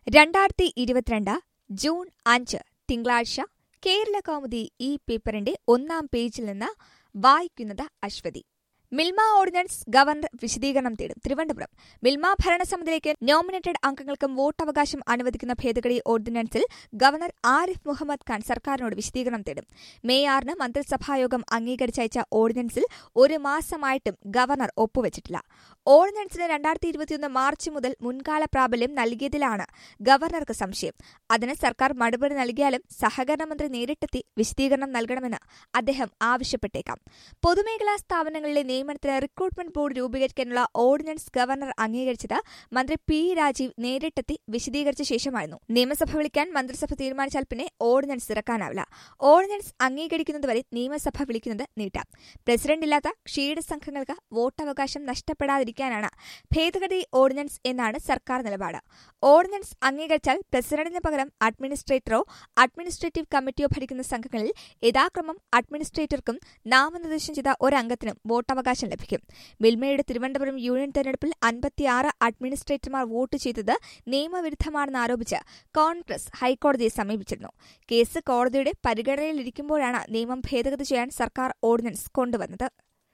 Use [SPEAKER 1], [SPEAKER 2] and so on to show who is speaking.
[SPEAKER 1] രണ്ടായിരത്തി ഇരുപത്തിരണ്ട് ജൂൺ അഞ്ച് തിങ്കളാഴ്ച കേരള കൗമുദി ഈ പേപ്പറിന്റെ ഒന്നാം പേജിൽ നിന്ന് വായിക്കുന്നത് അശ്വതി മിൽമ ഓർഡിനൻസ് ഗവർണർ വിശദീകരണം തേടും തിരുവനന്തപുരം മിൽമ ഭരണസമിതിയിലേക്ക് നോമിനേറ്റഡ് അംഗങ്ങൾക്കും വോട്ടവകാശം അനുവദിക്കുന്ന ഭേദഗതി ഓർഡിനൻസിൽ ഗവർണർ ആരിഫ് മുഹമ്മദ് ഖാൻ സർക്കാരിനോട് വിശദീകരണം തേടും മെയ് ആറിന് മന്ത്രിസഭായോഗം അംഗീകരിച്ചയച്ച ഓർഡിനൻസിൽ ഒരു മാസമായിട്ടും ഗവർണർ ഒപ്പുവച്ചിട്ടില്ല ഓർഡിനൻസിന് രണ്ടായിരത്തി ഇരുപത്തിയൊന്ന് മാർച്ച് മുതൽ മുൻകാല പ്രാബല്യം നൽകിയതിലാണ് ഗവർണർക്ക് സംശയം അതിന് സർക്കാർ മറുപടി നൽകിയാലും സഹകരണ മന്ത്രി നേരിട്ടെത്തി വിശദീകരണം നൽകണമെന്ന് അദ്ദേഹം ആവശ്യപ്പെട്ടേക്കാം പൊതുമേഖലാ സ്ഥാപനങ്ങളിലെ നിയമനത്തിന് റിക്രൂട്ട്മെന്റ് ബോർഡ് രൂപീകരിക്കാനുള്ള ഓർഡിനൻസ് ഗവർണർ അംഗീകരിച്ചത് മന്ത്രി പി രാജീവ് നേരിട്ടെത്തി വിശദീകരിച്ച ശേഷമായിരുന്നു നിയമസഭ വിളിക്കാൻ മന്ത്രിസഭ തീരുമാനിച്ചാൽ പിന്നെ ഓർഡിനൻസ് ഇറക്കാനാവില്ല ഓർഡിനൻസ് അംഗീകരിക്കുന്നതുവരെ നിയമസഭ വിളിക്കുന്നത് നീട്ടാം പ്രസിഡന്റ് ഇല്ലാത്ത ക്ഷീര സംഘങ്ങൾക്ക് വോട്ടവകാശം നഷ്ടപ്പെടാതിരിക്കാനാണ് ഭേദഗതി ഓർഡിനൻസ് എന്നാണ് സർക്കാർ നിലപാട് ഓർഡിനൻസ് അംഗീകരിച്ചാൽ പ്രസിഡന്റിന് പകരം അഡ്മിനിസ്ട്രേറ്ററോ അഡ്മിനിസ്ട്രേറ്റീവ് കമ്മിറ്റിയോ ഭരിക്കുന്ന സംഘങ്ങളിൽ യഥാക്രമം അഡ്മിനിസ്ട്രേറ്റർക്കും നാമനിർദ്ദേശം ചെയ്ത ഒരംഗത്തിനും വോട്ടവകാശം ലഭിക്കും മിൽമയുടെ തിരുവനന്തപുരം യൂണിയൻ തെരഞ്ഞെടുപ്പിൽ അൻപത്തിയാറ് അഡ്മിനിസ്ട്രേറ്റർമാർ വോട്ട് ചെയ്തത് നിയമവിരുദ്ധമാണെന്ന് ആരോപിച്ച് കോൺഗ്രസ് ഹൈക്കോടതിയെ സമീപിച്ചിരുന്നു കേസ് കോടതിയുടെ പരിഗണനയിലിരിക്കുമ്പോഴാണ് നിയമം ഭേദഗതി ചെയ്യാൻ സർക്കാർ ഓർഡിനൻസ് കൊണ്ടുവന്നത്